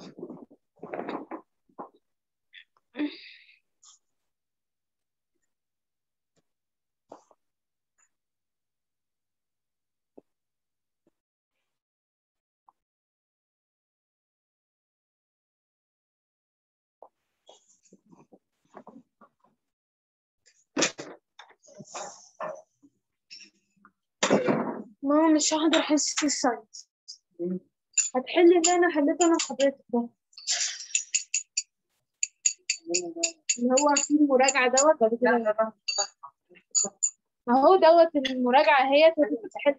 ماما مش هقدر احس الساينس هتحل اللي انا حليته انا وحضرتك ده اللي هو فيه المراجعة دوت بعد كده ما هو دوت المراجعة هي تحل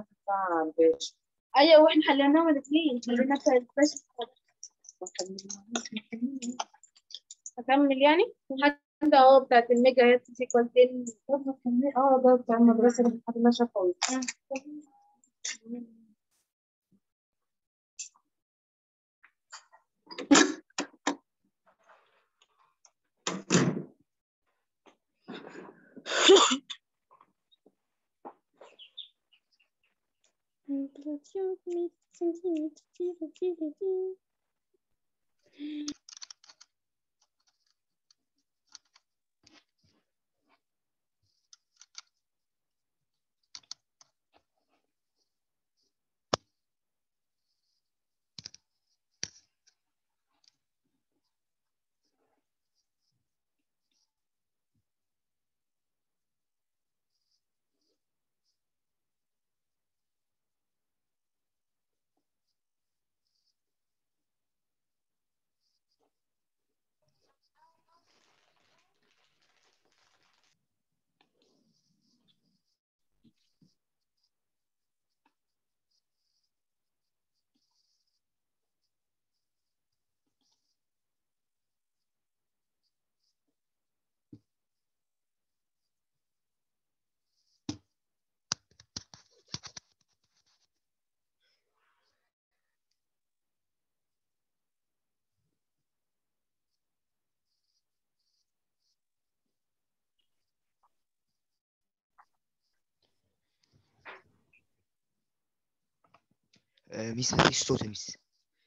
ايوه واحنا حليناهم الاثنين حلينا في بس اكمل يعني لحد اهو بتاعت الميجا هي سيكوال 10 اه ده بتاع المدرسة اللي خدنا شفوي آه، ميس مفيش صوت يا ميس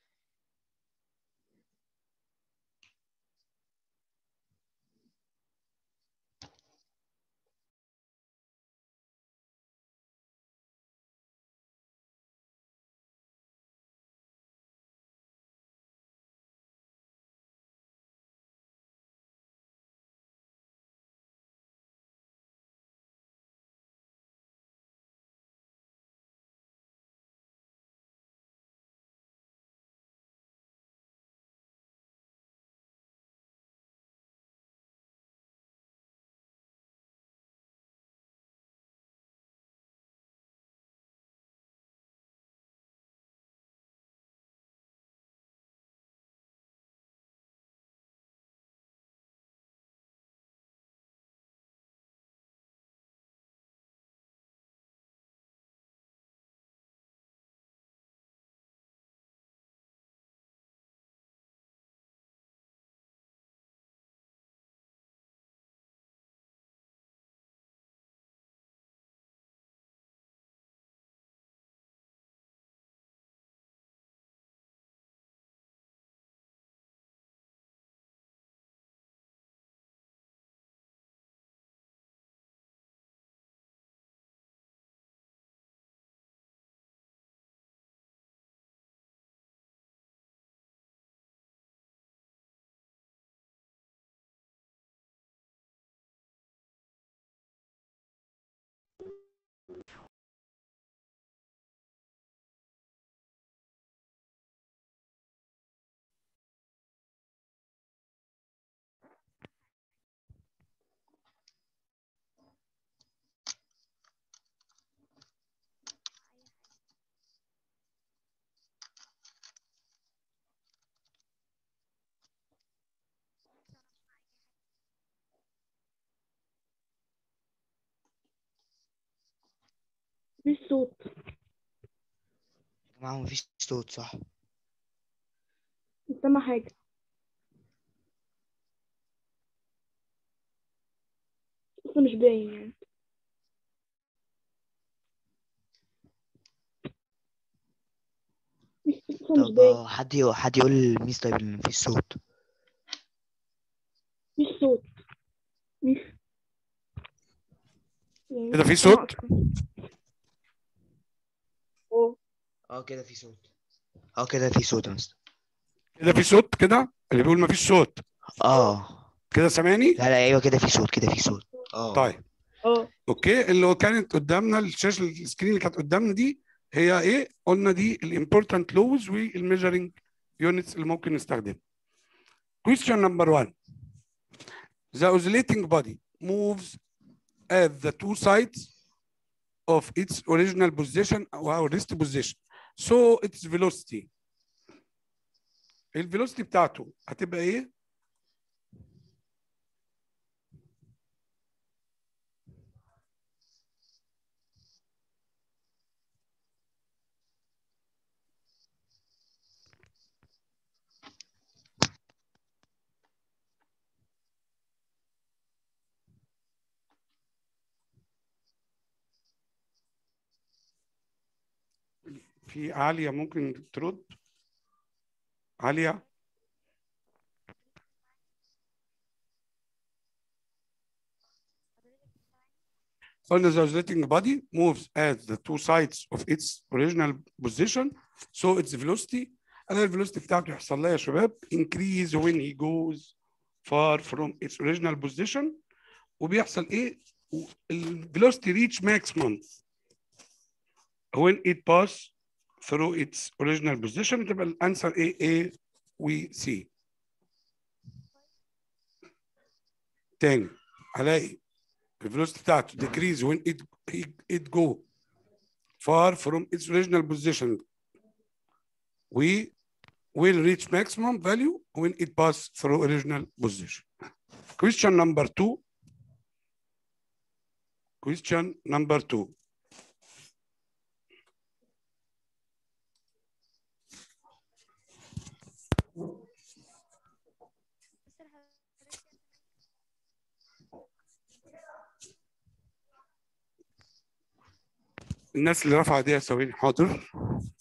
مفيش صوت يا جماعة مفيش صوت صح مش سامع حاجة اصلا مش باين يعني مش- اصلا مش طب اه حد يقول حد يقول ميس طيب إن مفيش صوت مش صوت مش يعني كده في مش صوت؟ ناقصة. اه اه كده في صوت اه كده في صوت يا مستر كده في صوت كده اللي بيقول مفيش صوت اه كده سامعني لا لا ايوه كده في صوت كده في صوت اه طيب اه اوكي اللي هو كانت قدامنا الشاشه السكرين اللي كانت قدامنا دي هي ايه قلنا دي الامبورتنت لوز والميجرنج يونتس اللي ممكن نستخدمها question number one the oscillating body moves at the two sides of its original position or rest position so its velocity الفيلوسيتي بتاعته هتبقى ايه في عالية ممكن ترد عالية قلنا the oscillating body moves at the two sides of its original position so its velocity انا الفيلوسيتي بتاعته يحصل لها يا شباب increase when he goes far from its original position وبيحصل ايه الفيلوسيتي reach maximum when it pass through its original position تبقى الانسر ايه A و C تاني هلاقي الفيلوسيتي بتاعته decrease when it it, it go far from its original position we will reach maximum value when it pass through original position question number two question number two الناس اللي رفع ايديها ثواني حاضر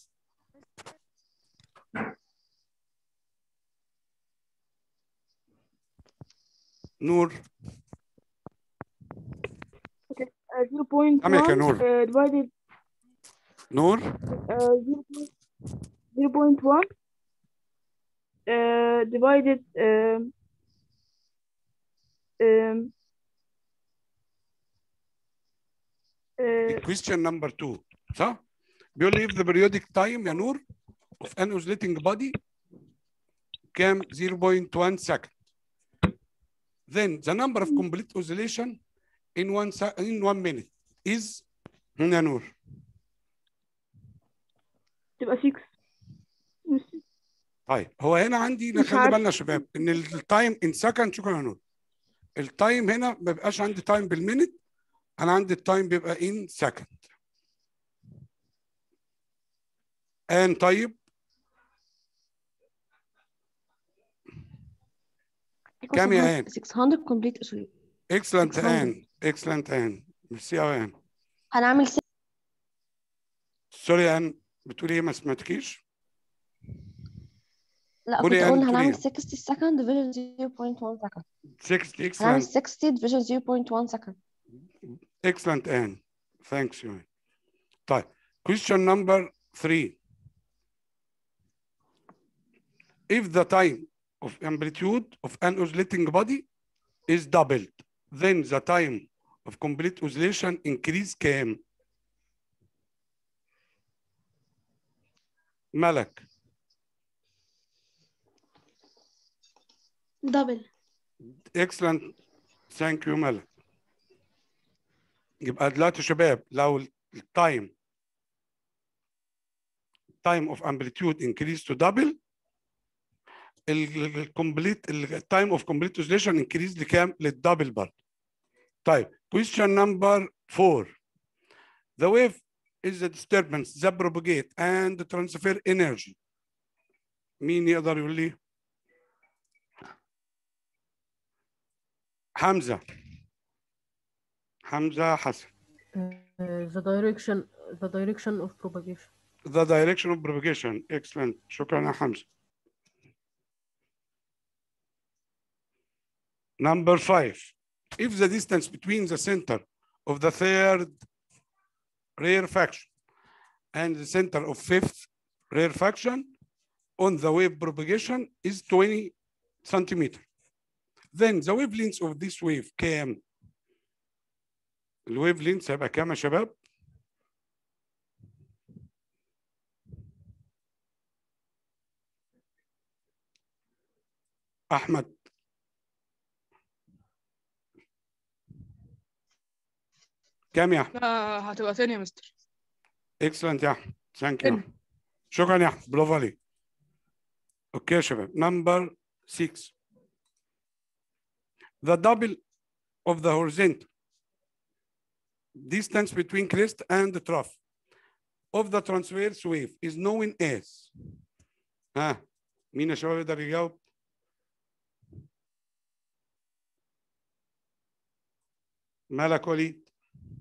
نور Uh, 0.1 سامعك يا نور. uh, divided نور uh, 0.1 uh, divided um, um, uh, question number two صح؟ بيقول لي if the periodic time يا نور of an oscillating body كام 0.1 second then the number of complete oscillation in one se- in one minute is هنا يا نور تبقى 6 مش- طيب هو هنا عندي مش نخلي عارف. بالنا يا شباب ان التايم ان سكند شكرا يا نور التايم هنا ما بيبقاش عندي تايم بالمينت انا عندي التايم بيبقى ان سكند ان طيب كام يا آن؟ 600 complete oscillation اكسلنت 600. ان اكسلنت ان ميرسي قوي ان هنعمل س- سوري ان بتقولي ايه ما سمعتكيش لا قولي كنت يعني قلنا بتقولي هنعمل إيه؟ 60 second division 0.1 second 60 هنعمل اكسلنت 60 division 0.1 second Excellent, Anne. Thanks, you. طيب, question number three. If the time of amplitude of an oscillating body is doubled, then the time of complete oscillation increase كام؟ ملك double excellent thank you ملك يبقى دلوقتي يا شباب لو التايم time of amplitude increase to double الكومبليت التايم اوف كومبليت اوسيليشن انكريز لكام؟ للدبل برضه. طيب question number four the wave is the disturbance that propagate and transfer energy مين يقدر يقول لي؟ حمزة حمزة حسن Uh, the direction the direction of propagation the direction of propagation excellent شكرا يا حمزة number five if the distance between the center of the third rarefaction and the center of fifth rarefaction on the wave propagation is 20 centimeter then the wavelength of this wave كام الويف لينث هيبقى كام يا شباب احمد كام يا احمد آه هتبقى تاني يا مستر اكسلنت يا احمد ثانك يو تاني. شكرا يا احمد برافو عليك اوكي يا شباب نمبر 6 the double of the horizontal distance between crest and the trough of the transverse wave is known as ها مين يا شباب يقدر يجاوب مالك وليد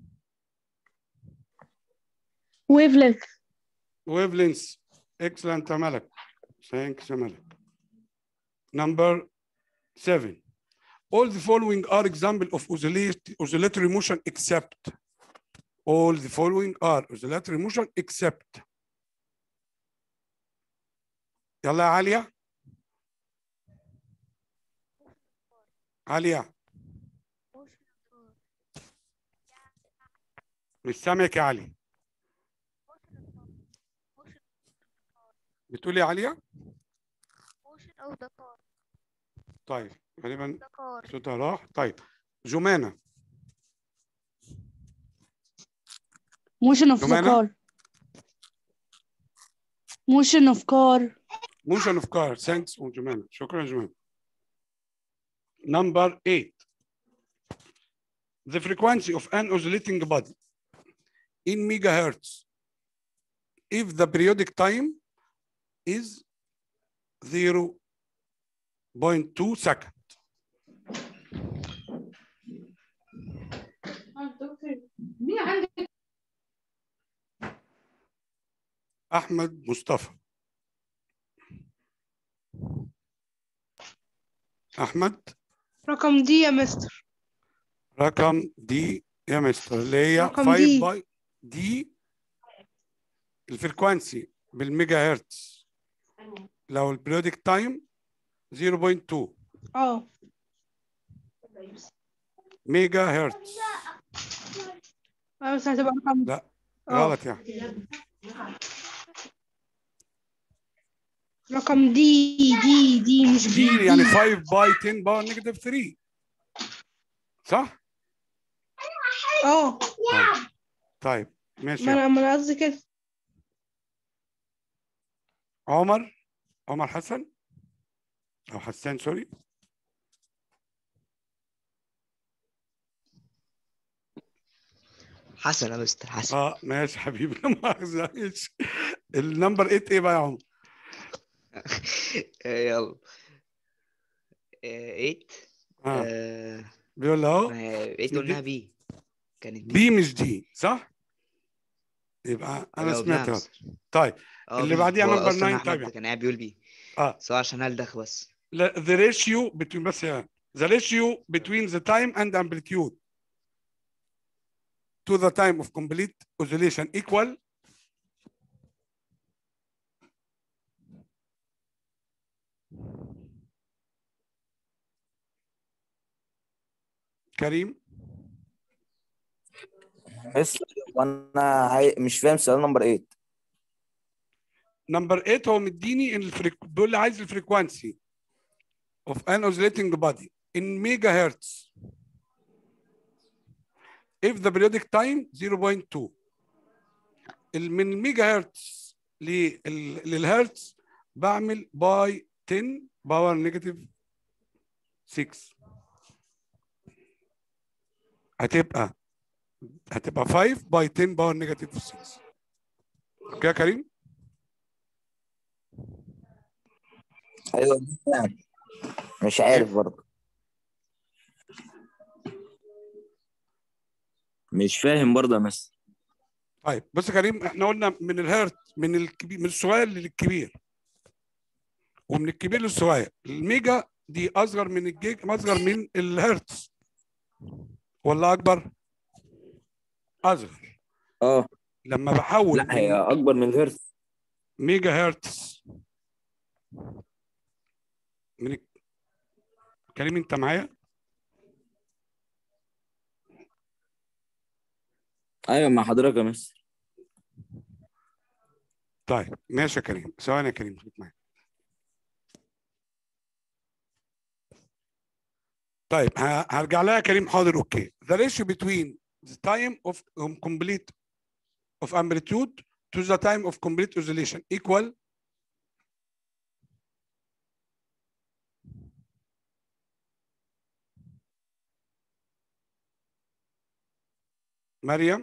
wavelength wavelengths excellent يا ملك thanks يا ملك number seven all the following are example of oscillate- oscillatory motion except all the following are oscillatory motion except يلا يا عالية عالية مش سامعك يا علي بتقولي يا عالية motion of the car طيب غالبا the car صوتها راح طيب جمانة motion of the جمانة؟ car motion of car motion of car thanks جمانة شكرا جمانة number eight the frequency of an oscillating body in megahertz if the periodic time is 0.2 second مين عندك احمد مصطفى احمد رقم دي يا مستر رقم دي يا مستر اللي هي رقم 5 دي. باي دي الفريكوانسي بالميجا هرتز لو البريودك تايم 0.2 اه ميجا هرتز آه، بس هتبقى رقم لا آه. غلط يعني رقم دي دي دي مش دي بي يعني 5 باي 10 باور نيجاتيف 3 صح؟ اه طيب ماشي ما انا ما انا قصدي كده عمر عمر حسن او حسان سوري حسن يا مستر حسن اه ماشي حبيبي لا مؤاخذة ماشي النمبر 8 ايه بقى يا عمر؟ آه، يلا 8 اه بيقول له اهو 8 قلناها بي كانت بي مش دي صح؟ يبقى انا لو سمعت بنعم. غلط طيب اه اللي بي. بعديها هو نمبر أصلاً 9 أحمد طيب يعني. كان قاعد بيقول بي اه سواء عشان هلدخ بس لا the ratio between بس يا the ratio between the time and amplitude to the time of complete oscillation equal كريم بس وانا عاي... مش فاهم سؤال نمبر 8 نمبر 8 هو مديني الفريك... بيقول لي عايز الفريكوانسي of an oscillating body in megahertz if the periodic time 0.2 ال- من الميجا هرتز لل- للهرتز بعمل باي 10 باور نيجاتيف 6 هتبقى هتبقى 5 باي 10 باور نيجاتيف 6 اوكي يا كريم ايوه فاهم. مش عارف برضه مش فاهم برضه يا مستر طيب بص يا كريم احنا قلنا من الهرت من الكبير من الصغير للكبير ومن الكبير للصغير الميجا دي اصغر من الجيج اصغر من الهرتز ولا اكبر؟ اصغر اه لما بحول لا هي اكبر من الهرتز ميجا هرتز من الك- كريم انت معايا؟ ايوه مع حضرتك يا مستر طيب ماشي يا كريم ثواني يا كريم خليك معايا طيب ه- هرجع لها يا كريم حاضر اوكي the ratio between the time of um, complete of amplitude to the time of complete oscillation equal مريم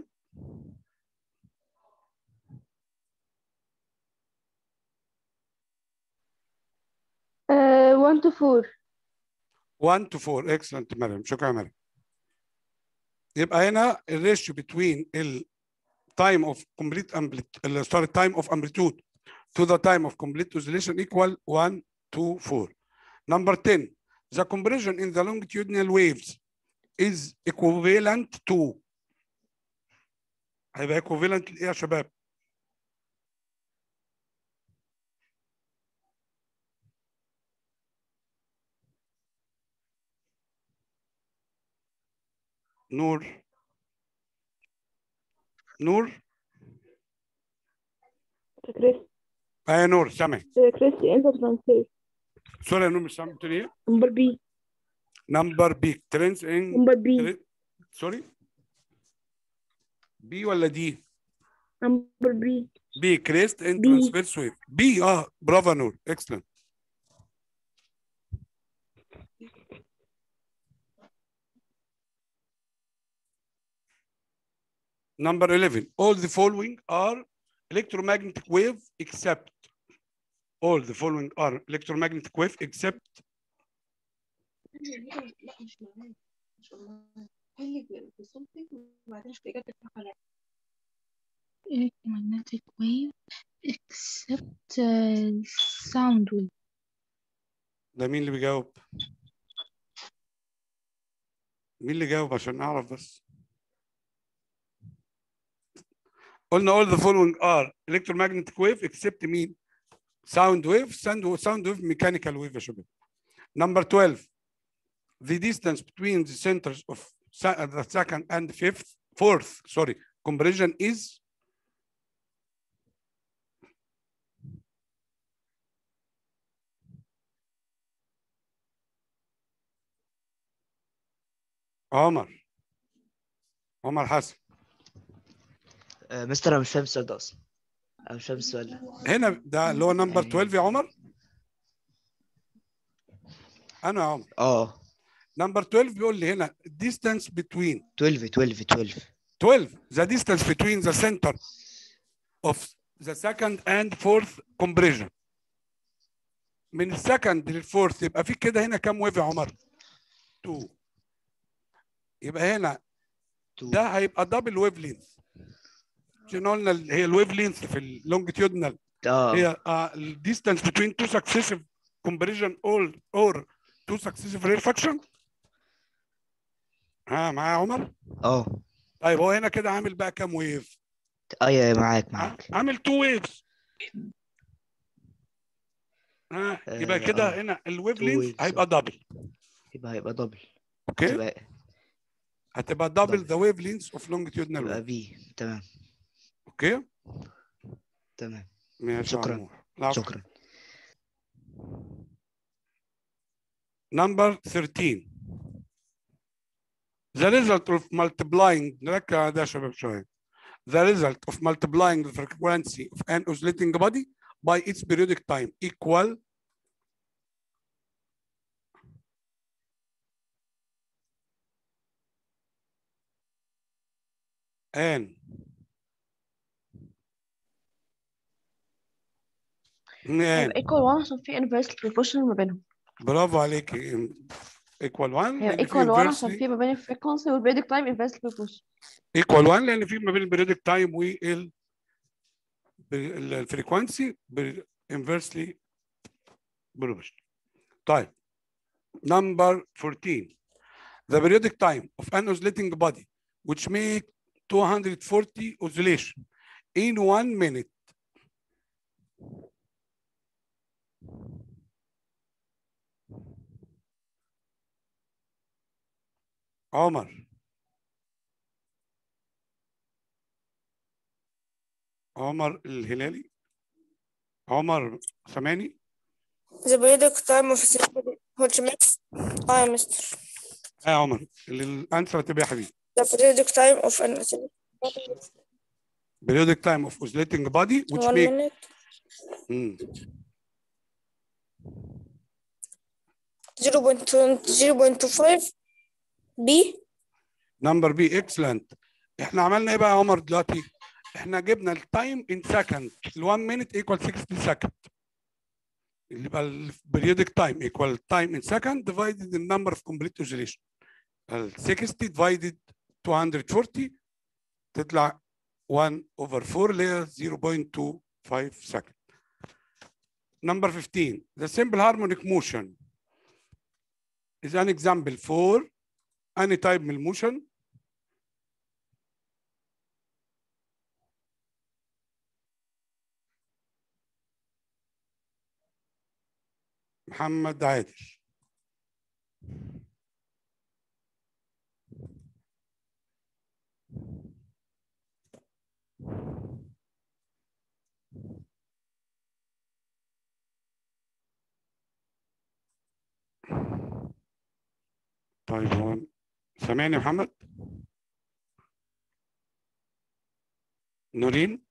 Uh, one to four. 1 to 4 excellent مريم شكرا يا مريم يبقى هنا الريشيو between ال time of complete amplitude sorry time of amplitude to the time of complete oscillation equal 1 to 4 number 10 the compression in the longitudinal waves is equivalent to هيبقى equivalent لايه يا شباب نور نور كريس ايه نور سامع كريس انت ترانسفير سوري يا نور مش سامع بتقول ايه نمبر بي نمبر بي ترنس ان نمبر بي سوري بي ولا دي نمبر بي بي كريست ان بي. ترانسفيرس ويف بي اه برافو يا نور اكسلنت Number 11. All the following are electromagnetic wave except all the following are electromagnetic wave except لا مش معايا مش معايا خلي بصوتك وبعدين شوف اجابتك صح ولا لا electromagnetic wave except uh, sound wave ده مين اللي بيجاوب؟ مين اللي جاوب عشان اعرف بس؟ قلنا all the following are electromagnetic wave except مين؟ sound wave sound sound wave mechanical wave يا شباب. Number 12 the distance between the centers of se- the second and fifth fourth sorry compression is عمر عمر حسن آه، مستر انا مش فاهم السؤال ده اصلا انا مش فاهم السؤال ده هنا ده اللي هو نمبر 12 يا عمر انا يا عمر اه نمبر 12 بيقول لي هنا distance between 12 12 12 12 the distance between the center of the second and fourth compression من السكند للفورث يبقى في كده هنا كام ويف يا عمر؟ 2 يبقى هنا 2 ده هيبقى دبل ويف لينث عشان قلنا ال- هي الويف لينث في اللونجيتيودنال اه هي الديستانس between two successive compression or or two successive rarefaction ها معايا يا عمر؟ اه طيب هو هنا كده عامل بقى كام ويف؟ ايوه معاك ها؟ معاك عامل تو ويفز ها يبقى آه، كده آه. هنا الويف Two لينث waves. هيبقى دبل يبقى هيبقى دبل اوكي تبقى هتبقى دبل double. ذا ويف لينث اوف لونجيتيودنال يبقى ويف في تمام اوكي تمام ماشي يا شكراً. عمور. العفو. شكرا Number 13 The result of multiplying نركز على ده يا شباب شوية The result of multiplying the frequency of an oscillating body by its periodic time equal n n هيبقى equal 1 عشان في inverse proportional ما بينهم برافو عليك ايكوال 1 هي لان في ايكوال 1 عشان inversely في ما بين الفريكونسي والبريدك تايم انفرسلي بروبوشن ايكوال 1 لان في ما بين البريدك تايم وال الفريكونسي انفرسلي بروبوشن طيب number 14 the periodic time of an oscillating body which make 240 oscillation in one minute عمر عمر الهلالي عمر سامعني The periodic time of assembly which makes I mister. اه يا عمر الانسر هتبقى يا حبيبي The periodic time of an oscillating periodic time of oscillating body which one make minute مم. 0.25 B نمبر بي اكسلنت احنا عملنا ايه بقى يا عمر دلوقتي احنا جبنا التايم ان سكند ال 1 مينيت ايكوال 60 سكند اللي يبقى البريودك تايم ايكوال تايم ان سكند ديفايدد النمبر اوف كومبليت اوسيليشن ال 60 ديفايدد 240 تطلع 1 اوفر 4 اللي هي 0.25 سكند نمبر 15 the simple harmonic motion is an example for any type من الموشن محمد عادل طيب هو سامعني يا محمد نورين